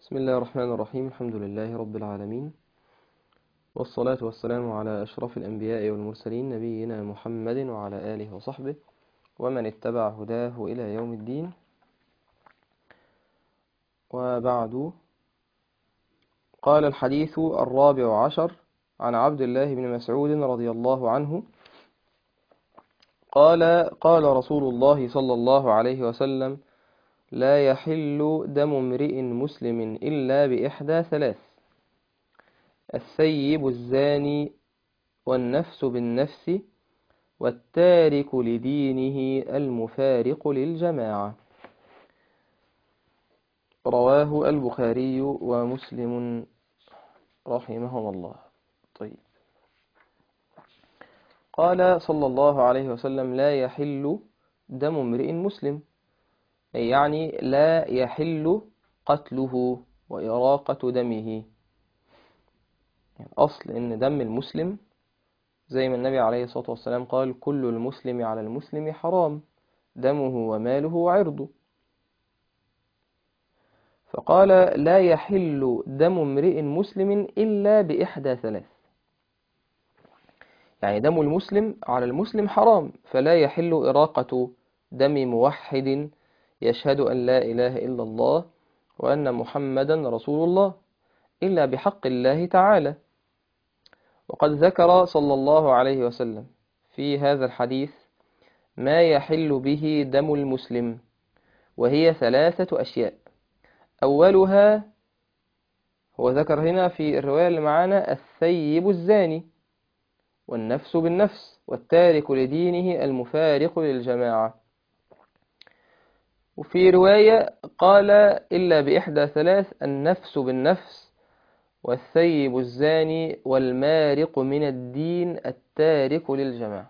بسم الله الرحمن الرحيم الحمد لله رب العالمين والصلاة والسلام على أشرف الأنبياء والمرسلين نبينا محمد وعلى آله وصحبه ومن اتبع هداه إلى يوم الدين وبعد قال الحديث الرابع عشر عن عبد الله بن مسعود رضي الله عنه قال قال رسول الله صلى الله عليه وسلم لا يحل دم امرئ مسلم إلا بإحدى ثلاث السيب الزاني والنفس بالنفس والتارك لدينه المفارق للجماعة رواه البخاري ومسلم رحمهما الله طيب قال صلى الله عليه وسلم لا يحل دم امرئ مسلم أي يعني لا يحل قتله وإراقة دمه يعني أصل إن دم المسلم زي ما النبي عليه الصلاة والسلام قال كل المسلم على المسلم حرام دمه وماله وعرضه فقال لا يحل دم امرئ مسلم إلا بإحدى ثلاث يعني دم المسلم على المسلم حرام فلا يحل إراقة دم موحد يشهد أن لا إله إلا الله وأن محمدا رسول الله إلا بحق الله تعالى وقد ذكر صلى الله عليه وسلم في هذا الحديث ما يحل به دم المسلم وهي ثلاثة أشياء أولها هو ذكر هنا في الرواية اللي معانا الثيب الزاني والنفس بالنفس والتارك لدينه المفارق للجماعة وفي رواية قال إلا بإحدى ثلاث النفس بالنفس والثيب الزاني والمارق من الدين التارك للجماعة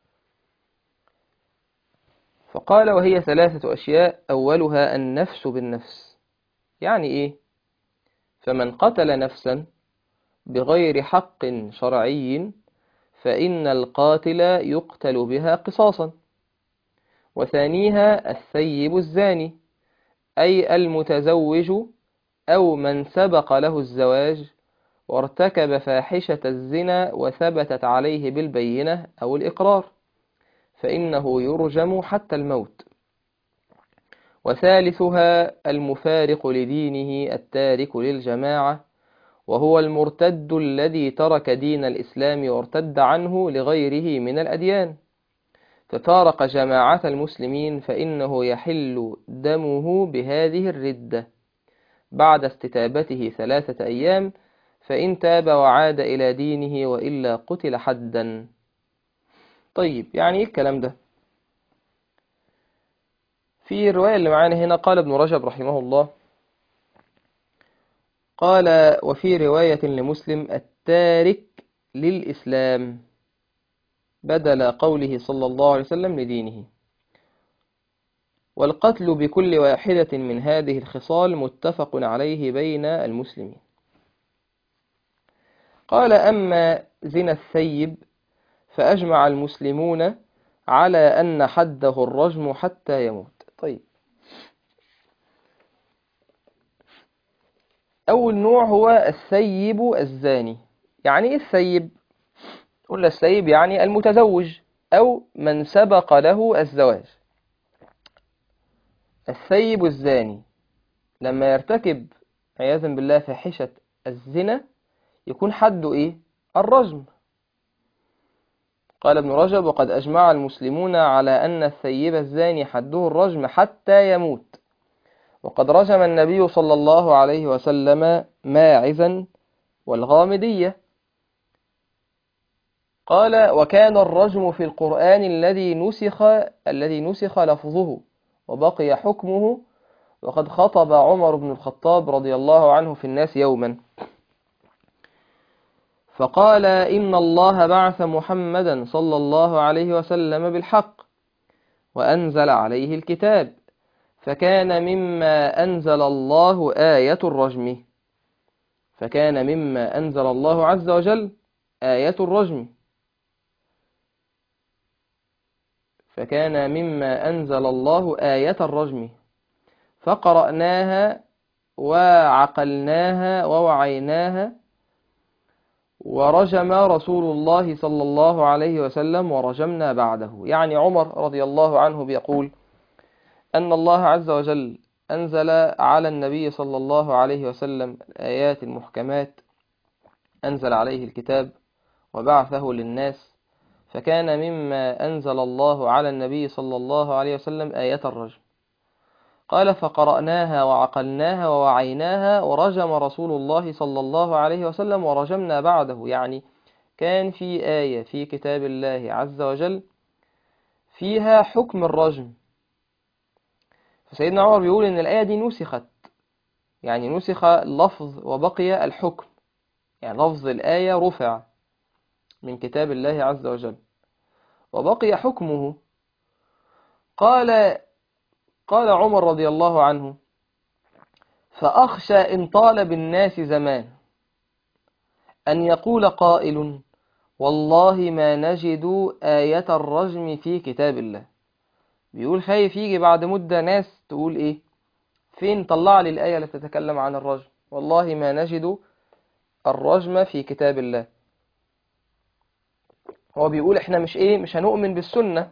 فقال وهي ثلاثة أشياء أولها النفس بالنفس يعني إيه فمن قتل نفسا بغير حق شرعي فإن القاتل يقتل بها قصاصا وثانيها الثيب الزاني أي المتزوج أو من سبق له الزواج وارتكب فاحشة الزنا وثبتت عليه بالبينة أو الإقرار فإنه يرجم حتى الموت وثالثها المفارق لدينه التارك للجماعة وهو المرتد الذي ترك دين الإسلام وارتد عنه لغيره من الأديان ففارق جماعة المسلمين فإنه يحل دمه بهذه الردة بعد استتابته ثلاثة أيام فإن تاب وعاد إلى دينه وإلا قتل حدا طيب يعني إيه الكلام ده في الرواية اللي معانا هنا قال ابن رجب رحمه الله قال وفي رواية لمسلم التارك للإسلام بدل قوله صلى الله عليه وسلم لدينه والقتل بكل واحدة من هذه الخصال متفق عليه بين المسلمين قال أما زنا الثيب فأجمع المسلمون على أن حده الرجم حتى يموت طيب أول نوع هو الثيب الزاني يعني إيه الثيب؟ قلنا السيب يعني المتزوج أو من سبق له الزواج السيب الزاني لما يرتكب عياذا بالله فاحشة الزنا يكون حده إيه؟ الرجم قال ابن رجب وقد أجمع المسلمون على أن الثيب الزاني حده الرجم حتى يموت وقد رجم النبي صلى الله عليه وسلم ماعزا والغامدية قال وكان الرجم في القرآن الذي نسخ الذي نسخ لفظه وبقي حكمه وقد خطب عمر بن الخطاب رضي الله عنه في الناس يوما فقال إن الله بعث محمدا صلى الله عليه وسلم بالحق وأنزل عليه الكتاب فكان مما أنزل الله آية الرجم فكان مما أنزل الله عز وجل آية الرجم فكان مما أنزل الله آية الرجم فقرأناها وعقلناها ووعيناها ورجم رسول الله صلى الله عليه وسلم ورجمنا بعده يعني عمر رضي الله عنه بيقول أن الله عز وجل أنزل على النبي صلى الله عليه وسلم الآيات المحكمات أنزل عليه الكتاب وبعثه للناس فكان مما أنزل الله على النبي صلى الله عليه وسلم آيات الرجم قال فقرأناها وعقلناها ووعيناها ورجم رسول الله صلى الله عليه وسلم ورجمنا بعده يعني كان في آية في كتاب الله عز وجل فيها حكم الرجم فسيدنا عمر بيقول إن الآية دي نسخت يعني نسخ اللفظ وبقي الحكم يعني لفظ الآية رفع من كتاب الله عز وجل وبقي حكمه قال قال عمر رضي الله عنه فأخشى إن طال بالناس زمان أن يقول قائل والله ما نجد آية الرجم في كتاب الله بيقول خايف يجي بعد مدة ناس تقول إيه فين طلع لي الآية التي تتكلم عن الرجم والله ما نجد الرجم في كتاب الله هو بيقول احنا مش ايه مش هنؤمن بالسنة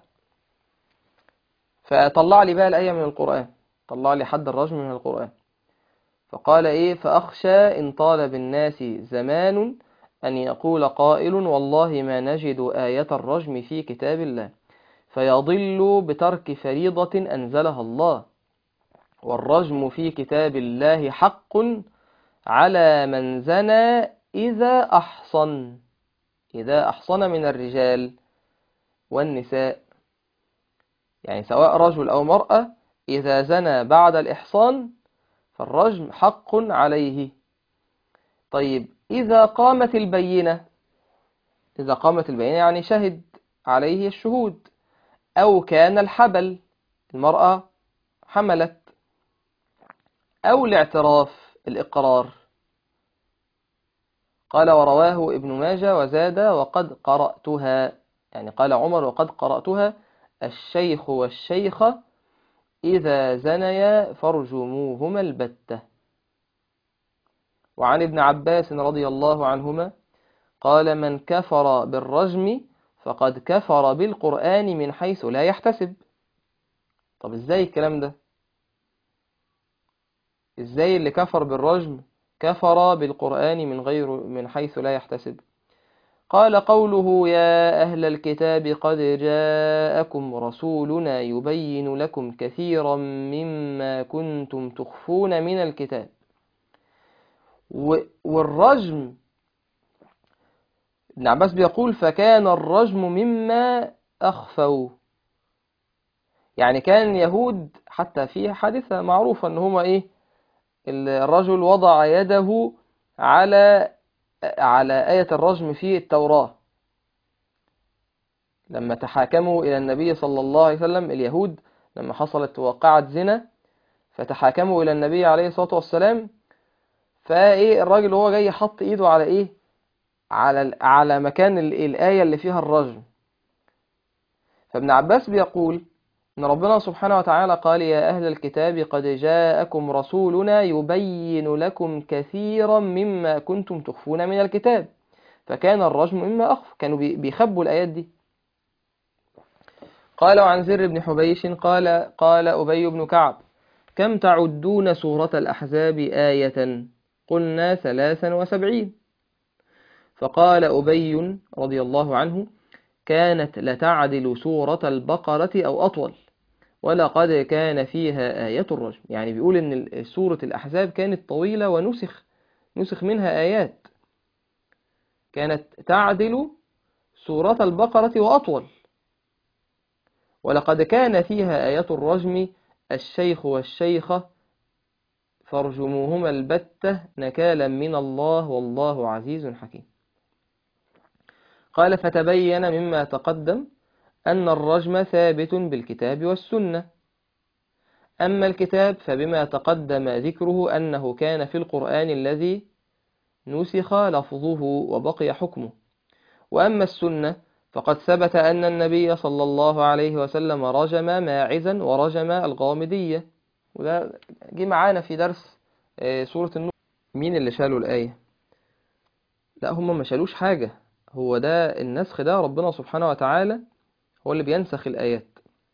فطلع لي بقى الآية من القرآن طلع لي حد الرجم من القرآن فقال ايه فأخشى إن طال بالناس زمان أن يقول قائل والله ما نجد آية الرجم في كتاب الله فيضل بترك فريضة أنزلها الله والرجم في كتاب الله حق على من زنى إذا أحصن إذا أحصن من الرجال والنساء يعني سواء رجل أو مرأة إذا زنى بعد الإحصان فالرجم حق عليه طيب إذا قامت البينة إذا قامت البينة يعني شهد عليه الشهود أو كان الحبل المرأة حملت أو الاعتراف الإقرار قال ورواه ابن ماجه وزاد وقد قرأتها يعني قال عمر وقد قرأتها الشيخ والشيخة إذا زنيا فارجموهما البتة وعن ابن عباس رضي الله عنهما قال من كفر بالرجم فقد كفر بالقرآن من حيث لا يحتسب طب ازاي الكلام ده ازاي اللي كفر بالرجم كفر بالقرآن من غير من حيث لا يحتسب قال قوله يا أهل الكتاب قد جاءكم رسولنا يبين لكم كثيرا مما كنتم تخفون من الكتاب والرجم ابن عباس بيقول فكان الرجم مما أخفوا يعني كان اليهود حتى في حادثة معروفة ان هما ايه الرجل وضع يده على على آية الرجم في التوراة لما تحاكموا إلى النبي صلى الله عليه وسلم اليهود لما حصلت واقعة زنا فتحاكموا إلى النبي عليه الصلاة والسلام فإيه الراجل وهو جاي حط إيده على إيه على على مكان الآية اللي فيها الرجم فابن عباس بيقول إن ربنا سبحانه وتعالى قال يا أهل الكتاب قد جاءكم رسولنا يبين لكم كثيرا مما كنتم تخفون من الكتاب فكان الرجم مما أخف كانوا بيخبوا الآيات دي قال عن زر بن حبيش قال قال أبي بن كعب كم تعدون سورة الأحزاب آية قلنا ثلاثا وسبعين فقال أبي رضي الله عنه كانت لتعدل سورة البقرة أو أطول ولقد كان فيها آية الرجم يعني بيقول إن سورة الأحزاب كانت طويلة ونسخ نسخ منها آيات كانت تعدل سورة البقرة وأطول ولقد كان فيها آية الرجم الشيخ والشيخة فارجموهما البتة نكالا من الله والله عزيز حكيم قال فتبين مما تقدم أن الرجم ثابت بالكتاب والسنة أما الكتاب فبما تقدم ذكره أنه كان في القرآن الذي نسخ لفظه وبقي حكمه وأما السنة فقد ثبت أن النبي صلى الله عليه وسلم رجم ماعزا ورجم الغامدية وده جه معانا في درس آه، سورة النور مين اللي شالوا الآية لا هم ما شالوش حاجة هو ده النسخ ده ربنا سبحانه وتعالى هو اللي بينسخ الآيات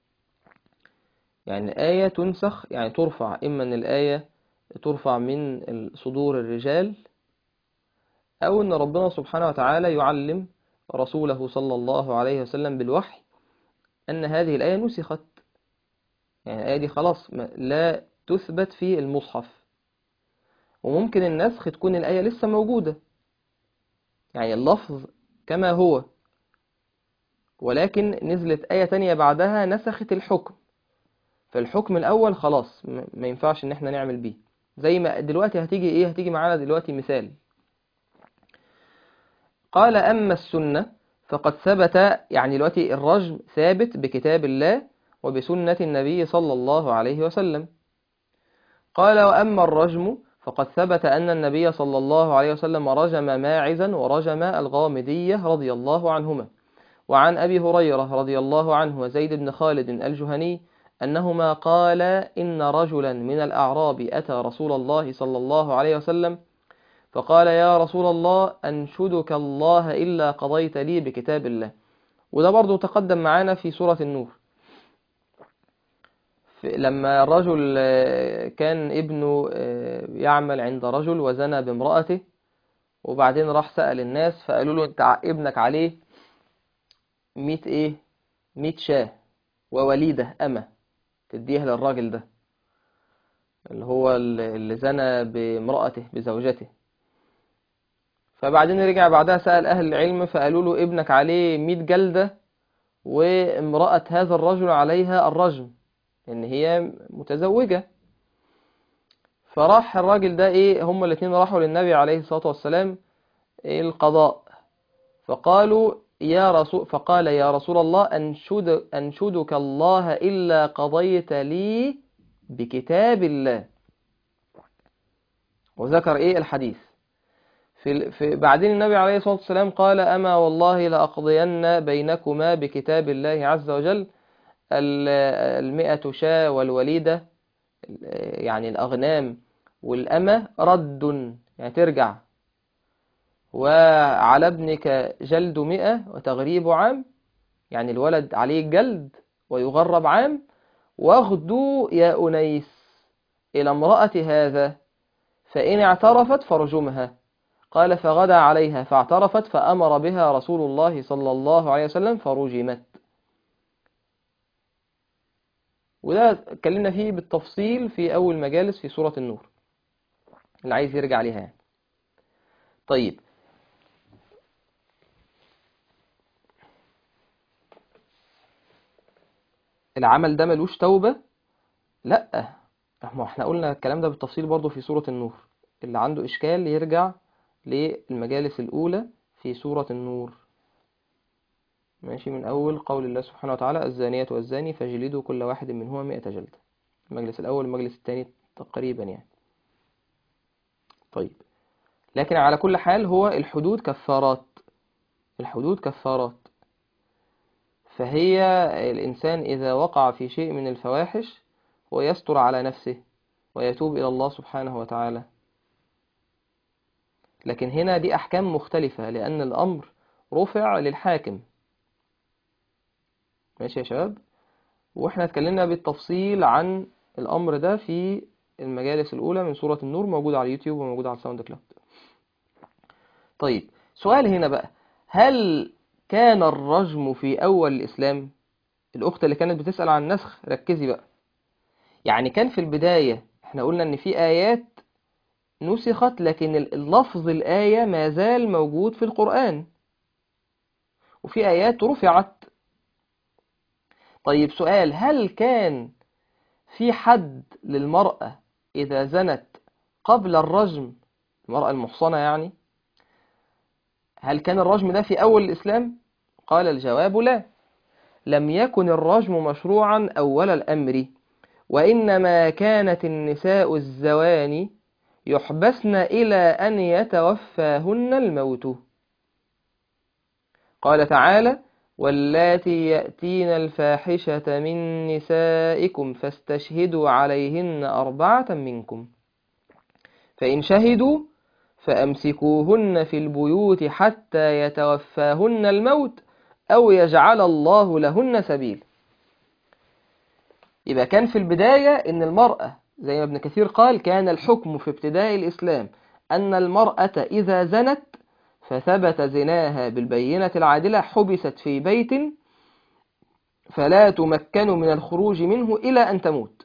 يعني الآية تنسخ يعني ترفع إما أن الآية ترفع من صدور الرجال أو أن ربنا سبحانه وتعالى يعلم رسوله صلى الله عليه وسلم بالوحي أن هذه الآية نسخت يعني الآية دي خلاص ما- لا تثبت في المصحف وممكن النسخ تكون الآية لسه موجودة يعني اللفظ كما هو ولكن نزلت آية تانية بعدها نسخت الحكم فالحكم الأول خلاص م- ما ينفعش إن احنا نعمل بيه زي ما دلوقتي هتيجي إيه هتيجي معانا دلوقتي مثال قال أما السنة فقد ثبت يعني دلوقتي الرجم ثابت بكتاب الله وبسنة النبي صلى الله عليه وسلم قال وأما الرجم فقد ثبت أن النبي صلى الله عليه وسلم رجم ماعزا ورجم الغامدية رضي الله عنهما وعن أبي هريرة رضي الله عنه وزيد بن خالد الجهني أنهما قال إن رجلا من الأعراب أتى رسول الله صلى الله عليه وسلم فقال يا رسول الله أنشدك الله إلا قضيت لي بكتاب الله وده برضو تقدم معانا في سورة النور في- لما الرجل آه، كان ابنه آه، يعمل عند رجل وزنى بامرأته وبعدين راح سأل الناس فقالوا له انت ع- ابنك عليه ميت ايه ميت شاه ووليدة أمة تديها للراجل ده اللي هو اللي اللي زنى بامرأته بزوجته فبعدين رجع بعدها سأل أهل العلم فقالوا له ابنك عليه ميت جلدة وامرأة هذا الرجل عليها الرجم إن هي متزوجة فراح الراجل ده إيه هما الاتنين راحوا للنبي عليه الصلاة والسلام إيه القضاء فقالوا يا رسول فقال يا رسول الله أنشد أنشدك الله إلا قضيت لي بكتاب الله وذكر إيه الحديث في, في بعدين النبي عليه الصلاة والسلام قال أما والله لأقضين بينكما بكتاب الله عز وجل ال- المئة شاة والوليدة يعني الأغنام والأمة رد يعني ترجع وعلى ابنك جلد مئة وتغريب عام يعني الولد عليه جلد ويغرب عام واغدوا يا أنيس إلى امرأة هذا فإن اعترفت فرجمها قال فغدا عليها فاعترفت فأمر بها رسول الله صلى الله عليه وسلم فرجمت وده اتكلمنا فيه بالتفصيل في أول مجالس في سورة النور اللي عايز يرجع ليها يعني. طيب العمل ده ملوش توبة لا ما احنا قلنا الكلام ده بالتفصيل برضو في سورة النور اللي عنده إشكال يرجع للمجالس الأولى في سورة النور ماشي من أول قول الله سبحانه وتعالى الزانية والزاني فاجلدوا كل واحد منهما مئة جلدة المجلس الأول المجلس الثاني تقريبا يعني طيب لكن على كل حال هو الحدود كفارات الحدود كفارات فهي الإنسان إذا وقع في شيء من الفواحش هو يستر على نفسه ويتوب إلى الله سبحانه وتعالى لكن هنا دي أحكام مختلفة لأن الأمر رفع للحاكم ماشي يا شباب وإحنا اتكلمنا بالتفصيل عن الأمر ده في المجالس الأولى من سورة النور موجودة على اليوتيوب وموجودة على الساوند كلاود طيب سؤال هنا بقى هل كان الرجم في أول الإسلام الأخت اللي كانت بتسأل عن النسخ ركزي بقى يعني كان في البداية احنا قلنا ان في آيات نسخت لكن اللفظ الآية ما زال موجود في القرآن وفي آيات رفعت طيب سؤال هل كان في حد للمرأة إذا زنت قبل الرجم المرأة المحصنة يعني هل كان الرجم ده في أول الإسلام؟ قال الجواب لا لم يكن الرجم مشروعا أول الأمر وإنما كانت النساء الزواني يحبسن إلى أن يتوفاهن الموت قال تعالى واللاتي يأتين الفاحشة من نسائكم فاستشهدوا عليهن أربعة منكم فإن شهدوا فأمسكوهن في البيوت حتى يتوفاهن الموت أو يجعل الله لهن سبيل يبقى كان في البداية إن المرأة زي ما ابن كثير قال كان الحكم في ابتداء الإسلام أن المرأة إذا زنت فثبت زناها بالبينة العادلة حبست في بيت فلا تمكن من الخروج منه إلى أن تموت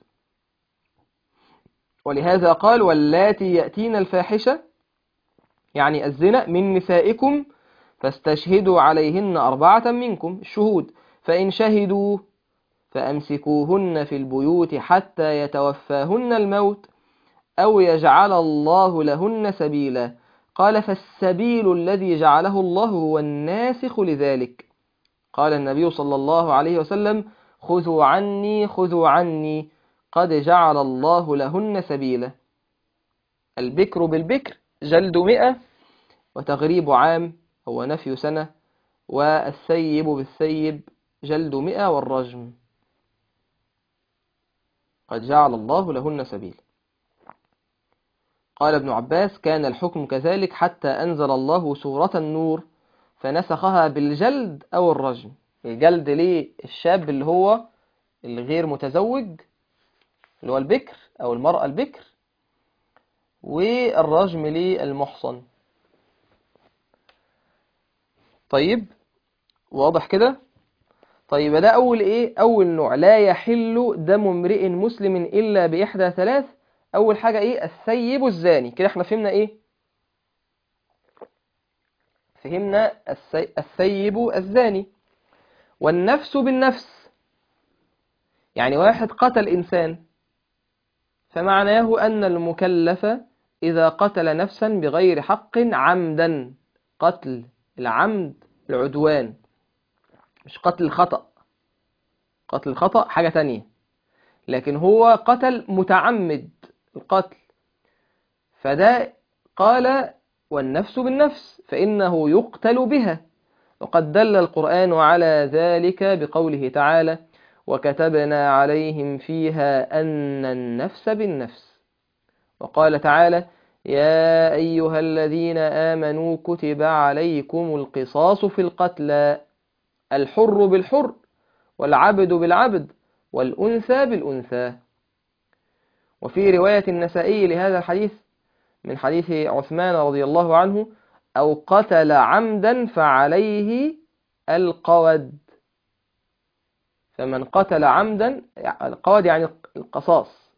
ولهذا قال واللاتي يأتين الفاحشة يعني الزنا من نسائكم فاستشهدوا عليهن أربعة منكم الشهود فإن شهدوا فأمسكوهن في البيوت حتى يتوفاهن الموت أو يجعل الله لهن سبيلا قال فالسبيل الذي جعله الله هو الناسخ لذلك قال النبي صلى الله عليه وسلم خذوا عني خذوا عني قد جعل الله لهن سبيلا البكر بالبكر جلد مئة وتغريب عام هو نفي سنة والسيب بالسيب جلد مئة والرجم قد جعل الله لهن سبيل قال ابن عباس كان الحكم كذلك حتى أنزل الله سورة النور فنسخها بالجلد أو الرجم الجلد ليه الشاب اللي هو الغير متزوج اللي هو البكر أو المرأة البكر والرجم للمحصن طيب واضح كده طيب ده أول إيه أول نوع لا يحل دم امرئ مسلم إلا بإحدى ثلاث أول حاجة إيه الثيب الزاني كده احنا فهمنا إيه فهمنا السي... الثيب الزاني والنفس بالنفس يعني واحد قتل إنسان فمعناه أن المكلف إذا قتل نفسا بغير حق عمدا قتل العمد العدوان مش قتل الخطأ قتل الخطأ حاجة تانية لكن هو قتل متعمد القتل فده قال والنفس بالنفس فإنه يقتل بها وقد دل القرآن على ذلك بقوله تعالى وكتبنا عليهم فيها أن النفس بالنفس وقال تعالى يا أيها الذين آمنوا كتب عليكم القصاص في القتلى الحر بالحر والعبد بالعبد والأنثى بالأنثى وفي رواية النسائي لهذا الحديث من حديث عثمان رضي الله عنه أو قتل عمدا فعليه القود فمن قتل عمدا القود يعني القصاص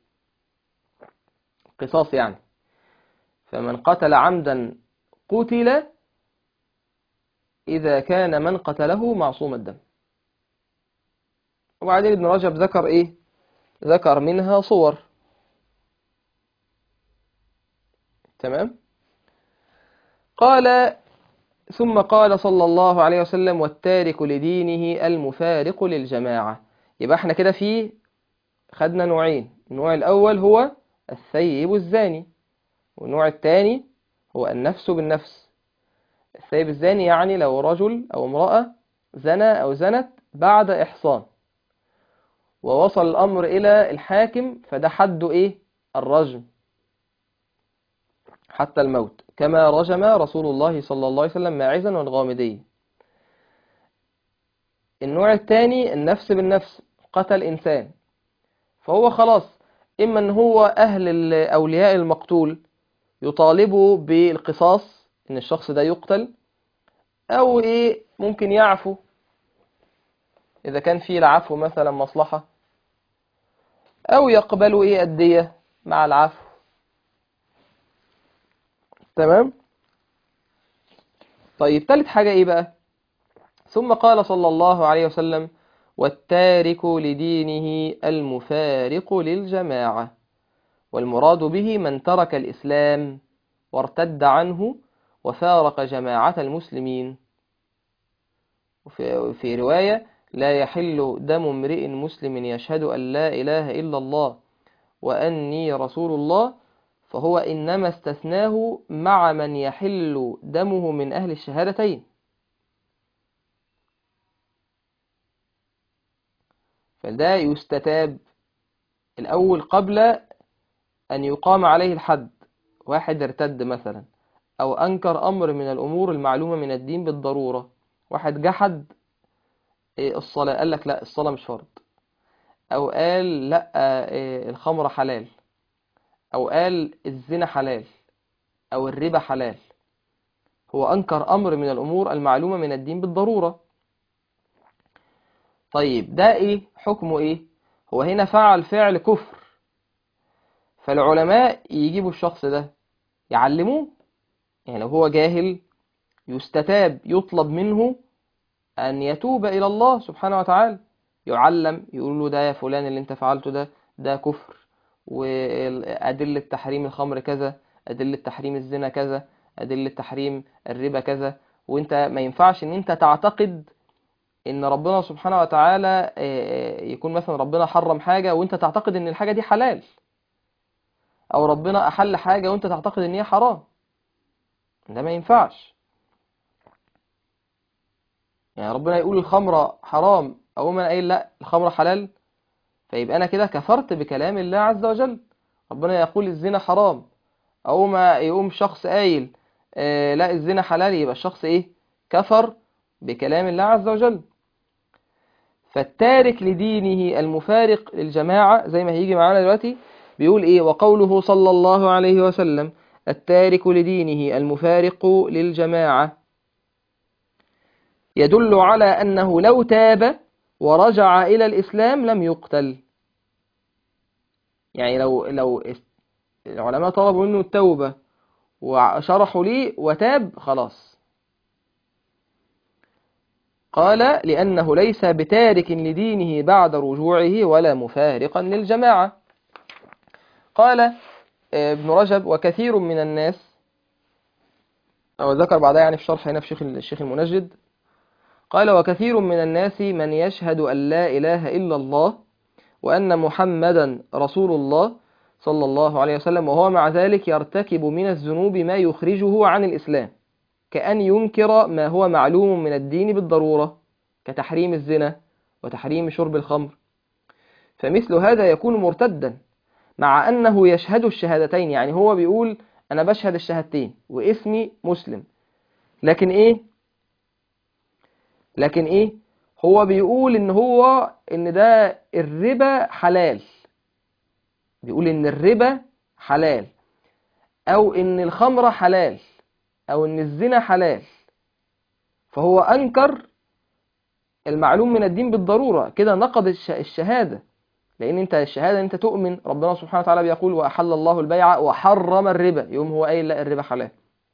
قصاص يعني فمن قتل عمدا قتل إذا كان من قتله معصوم الدم وبعدين ابن رجب ذكر إيه ذكر منها صور تمام قال ثم قال صلى الله عليه وسلم والتارك لدينه المفارق للجماعة يبقى احنا كده في خدنا نوعين النوع الأول هو الثيب الزاني والنوع الثاني هو النفس بالنفس الثيب الزاني يعني لو رجل أو امرأة زنى أو زنت بعد إحصان ووصل الأمر إلى الحاكم فده حده إيه الرجم حتى الموت كما رجم رسول الله صلى الله عليه وسلم ماعزا والغامدي النوع الثاني النفس بالنفس قتل إنسان فهو خلاص إما أن هو أهل أولياء المقتول يطالبوا بالقصاص إن الشخص ده يقتل أو إيه ممكن يعفو إذا كان في العفو مثلا مصلحة أو يقبلوا إيه الدية مع العفو تمام طيب ثالث حاجة إيه بقى ثم قال صلى الله عليه وسلم والتارك لدينه المفارق للجماعة والمراد به من ترك الإسلام وارتد عنه وفارق جماعة المسلمين وفي رواية لا يحل دم امرئ مسلم يشهد أن لا إله إلا الله وأني رسول الله فهو إنما استثناه مع من يحل دمه من أهل الشهادتين فده يستتاب الأول قبل أن يقام عليه الحد واحد ارتد مثلا أو أنكر أمر من الأمور المعلومة من الدين بالضرورة واحد جحد إيه، الصلاة قال لك لا الصلاة مش فرض أو قال لا إيه، الخمر حلال أو قال الزنا حلال أو الربا حلال هو أنكر أمر من الأمور المعلومة من الدين بالضرورة طيب ده إيه حكمه إيه هو هنا فعل فعل كفر فالعلماء يجيبوا الشخص ده يعلموه يعني لو هو جاهل يستتاب يطلب منه أن يتوب إلى الله سبحانه وتعالى يعلم يقول له ده يا فلان اللي انت فعلته ده ده كفر وأدلة تحريم الخمر كذا أدلة تحريم الزنا كذا أدلة تحريم الربا كذا وانت ما ينفعش ان انت تعتقد ان ربنا سبحانه وتعالى آه، يكون مثلا ربنا حرم حاجة وانت تعتقد ان الحاجة دي حلال او ربنا احل حاجة وانت تعتقد ان هي حرام ده ما ينفعش يعني ربنا يقول الخمرة حرام او ما قايل لا الخمرة حلال فيبقى انا كده كفرت بكلام الله عز وجل ربنا يقول الزنا حرام او ما يقوم شخص قايل آه لا الزنا حلال يبقى الشخص ايه كفر بكلام الله عز وجل فالتارك لدينه المفارق للجماعة زي ما هيجي معانا دلوقتي بيقول ايه وقوله صلى الله عليه وسلم التارك لدينه المفارق للجماعة يدل على أنه لو تاب ورجع إلى الإسلام لم يقتل يعني لو لو العلماء طلبوا منه التوبة وشرحوا ليه وتاب خلاص قال لأنه ليس بتارك لدينه بعد رجوعه ولا مفارقا للجماعة قال ابن رجب وكثير من الناس أو ذكر بعدها يعني في شرح هنا في شيخ الشيخ المنجد قال وكثير من الناس من يشهد أن لا إله إلا الله وأن محمدا رسول الله صلى الله عليه وسلم وهو مع ذلك يرتكب من الذنوب ما يخرجه عن الإسلام كأن ينكر ما هو معلوم من الدين بالضرورة كتحريم الزنا وتحريم شرب الخمر فمثل هذا يكون مرتدا مع أنه يشهد الشهادتين يعني هو بيقول أنا بشهد الشهادتين واسمي مسلم لكن إيه لكن إيه هو بيقول إن هو إن ده الربا حلال بيقول إن الربا حلال أو إن الخمرة حلال أو إن الزنا حلال فهو أنكر المعلوم من الدين بالضرورة كده نقض الشهادة لأن أنت الشهادة أنت تؤمن ربنا سبحانه وتعالى بيقول وأحل الله البيع وحرم الربا يوم هو قايل لا الربا حلال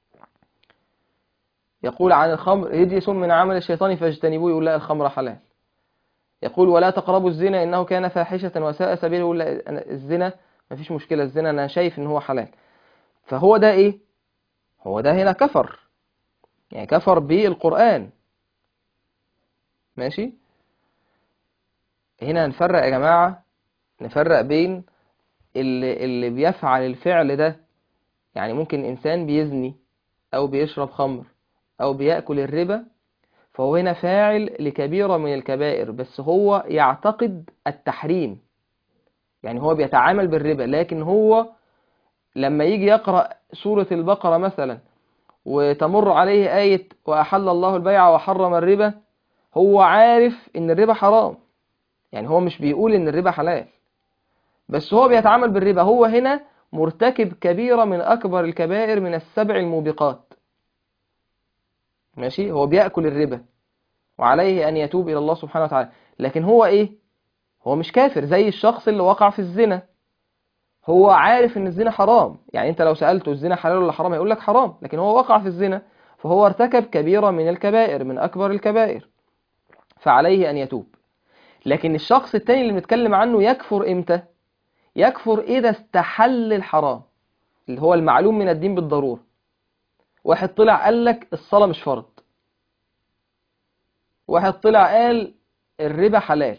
يقول عن الخمر رجس من عمل الشيطان فاجتنبوه يقول لا الخمر حلال يقول ولا تقربوا الزنا إنه كان فاحشة وساء سبيله يقول لا الزنا مفيش مشكلة الزنا أنا شايف إن هو حلال فهو ده إيه هو ده هنا كفر يعني كفر بالقرآن ماشي هنا نفرق يا جماعة نفرق بين اللي, اللي بيفعل الفعل ده يعني ممكن إنسان بيزني أو بيشرب خمر أو بيأكل الربا فهو هنا فاعل لكبيرة من الكبائر بس هو يعتقد التحريم يعني هو بيتعامل بالربا لكن هو لما يجي يقرأ سورة البقرة مثلا وتمر عليه آية وأحل الله البيع وحرم الربا هو عارف إن الربا حرام يعني هو مش بيقول إن الربا حلال بس هو بيتعامل بالربا هو هنا مرتكب كبيرة من أكبر الكبائر من السبع الموبقات ماشي هو بيأكل الربا وعليه أن يتوب إلى الله سبحانه وتعالى لكن هو إيه هو مش كافر زي الشخص اللي وقع في الزنا هو عارف ان الزنا حرام يعني انت لو سألته الزنا حلال ولا حرام هيقول لك حرام لكن هو وقع في الزنا فهو ارتكب كبيرة من الكبائر من أكبر الكبائر فعليه أن يتوب لكن الشخص التاني اللي بنتكلم عنه يكفر إمتى يكفر إذا استحل الحرام اللي هو المعلوم من الدين بالضرورة واحد طلع قال لك الصلاة مش فرض واحد طلع قال الربا حلال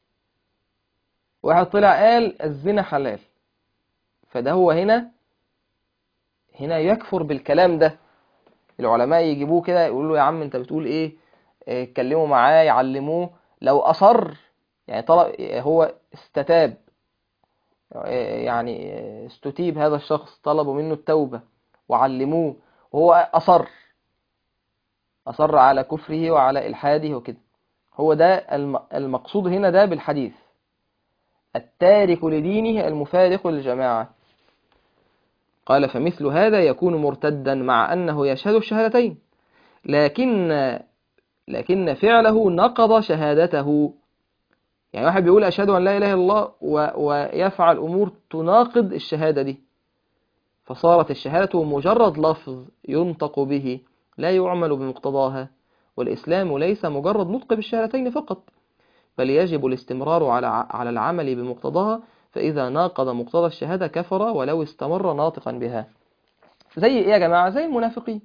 واحد طلع قال الزنا حلال فده هو هنا هنا يكفر بالكلام ده العلماء يجيبوه كده يقولوا له يا عم انت بتقول ايه اتكلموا معاه يعلموه لو اصر يعني طلب هو استتاب يعني استتيب هذا الشخص طلبوا منه التوبة وعلموه وهو أصر أصر على كفره وعلى إلحاده وكده هو ده المقصود هنا ده بالحديث التارك لدينه المفارق للجماعة قال فمثل هذا يكون مرتدا مع أنه يشهد الشهادتين لكن لكن فعله نقض شهادته يعني واحد بيقول أشهد أن لا إله إلا الله ويفعل أمور تناقض الشهادة دي فصارت الشهادة مجرد لفظ ينطق به لا يعمل بمقتضاها والإسلام ليس مجرد نطق بالشهادتين فقط بل يجب الاستمرار على على العمل بمقتضاها فإذا ناقض مقتضى الشهادة كفر ولو استمر ناطقا بها زي إيه يا جماعة زي المنافقين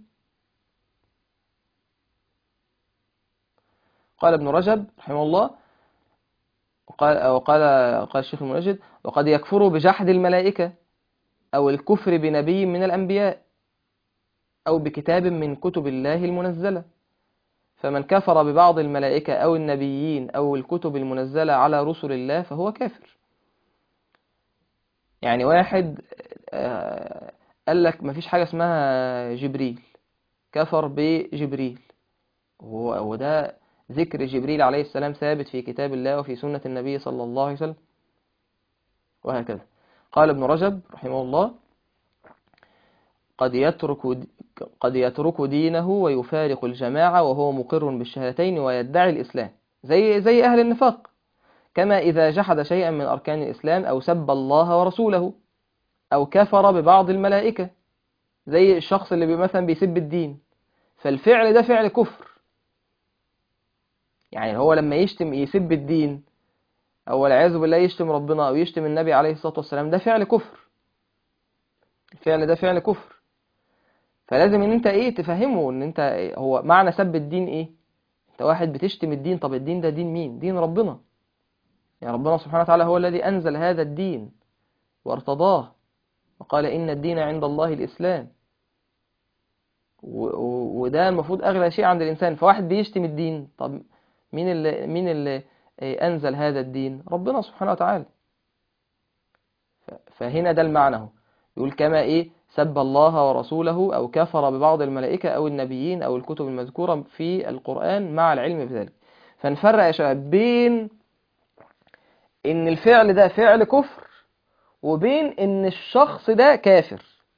قال ابن رجب رحمه الله وقال, وقال قال الشيخ المنجد وقد يكفر بجحد الملائكة أو الكفر بنبي من الأنبياء أو بكتاب من كتب الله المنزلة فمن كفر ببعض الملائكة أو النبيين أو الكتب المنزلة على رسل الله فهو كافر يعني واحد قال لك مفيش حاجة اسمها جبريل كفر بجبريل وده ذكر جبريل عليه السلام ثابت في كتاب الله وفي سنة النبي صلى الله عليه وسلم وهكذا قال ابن رجب رحمه الله قد يترك قد يترك دينه ويفارق الجماعة وهو مقر بالشهادتين ويدعي الإسلام زي زي أهل النفاق كما إذا جحد شيئا من أركان الإسلام أو سب الله ورسوله أو كفر ببعض الملائكة زي الشخص اللي مثلا بيسب الدين فالفعل ده فعل كفر يعني هو لما يشتم يسب الدين أو والعياذ بالله يشتم ربنا أو يشتم النبي عليه الصلاة والسلام ده فعل كفر الفعل ده فعل كفر فلازم ان انت ايه تفهمه ان انت إيه هو معنى سب الدين ايه انت واحد بتشتم الدين طب الدين ده دين مين دين ربنا يعني ربنا سبحانه وتعالى هو الذي انزل هذا الدين وارتضاه وقال ان الدين عند الله الاسلام وده المفروض اغلى شيء عند الانسان فواحد بيشتم الدين طب مين اللي مين اللي انزل هذا الدين ربنا سبحانه وتعالى فهنا ده المعنى هو يقول كما ايه سب الله ورسوله أو كفر ببعض الملائكة أو النبيين أو الكتب المذكورة في القرآن مع العلم بذلك فنفرق يا شباب بين إن الفعل ده فعل كفر وبين إن الشخص ده كافر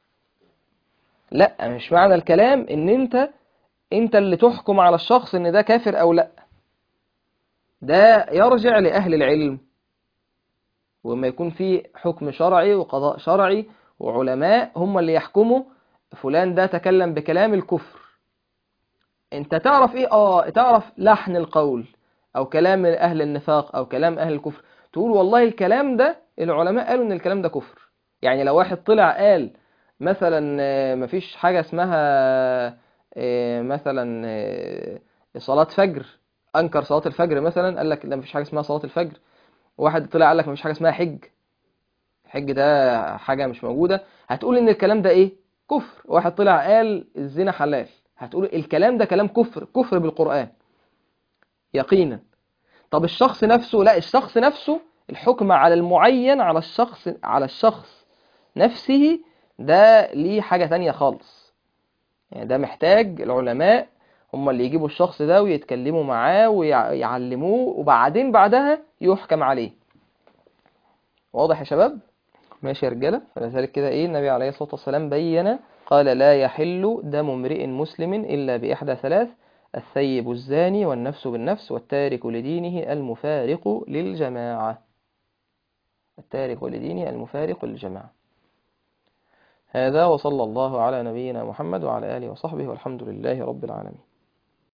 لا مش معنى الكلام إن أنت أنت اللي تحكم على الشخص إن ده كافر أو لا ده يرجع لأهل العلم وما يكون في حكم شرعي وقضاء شرعي وعلماء هم اللي يحكموا فلان ده تكلم بكلام الكفر انت تعرف ايه اه تعرف لحن القول او كلام اهل النفاق او كلام اهل الكفر تقول والله الكلام ده العلماء قالوا ان الكلام ده كفر يعني لو واحد طلع قال مثلا مفيش حاجة اسمها مثلا صلاة فجر انكر صلاة الفجر مثلا قال لك لا مفيش حاجة اسمها صلاة الفجر واحد طلع قال لك مفيش حاجة اسمها حج الحج ده حاجة مش موجودة هتقول ان الكلام ده ايه كفر واحد طلع قال الزنا حلال هتقول الكلام ده كلام كفر كفر بالقرآن يقينا طب الشخص نفسه لا الشخص نفسه الحكم على المعين على الشخص على الشخص نفسه ده ليه حاجة تانية خالص يعني ده محتاج العلماء هم اللي يجيبوا الشخص ده ويتكلموا معاه ويعلموه وبعدين بعدها يحكم عليه واضح يا شباب ماشي يا رجاله فلذلك كده ايه النبي عليه الصلاه والسلام بين قال لا يحل دم امرئ مسلم الا باحدى ثلاث الثيب الزاني والنفس بالنفس والتارك لدينه المفارق للجماعه التارك لدينه المفارق للجماعه هذا وصلى الله على نبينا محمد وعلى اله وصحبه والحمد لله رب العالمين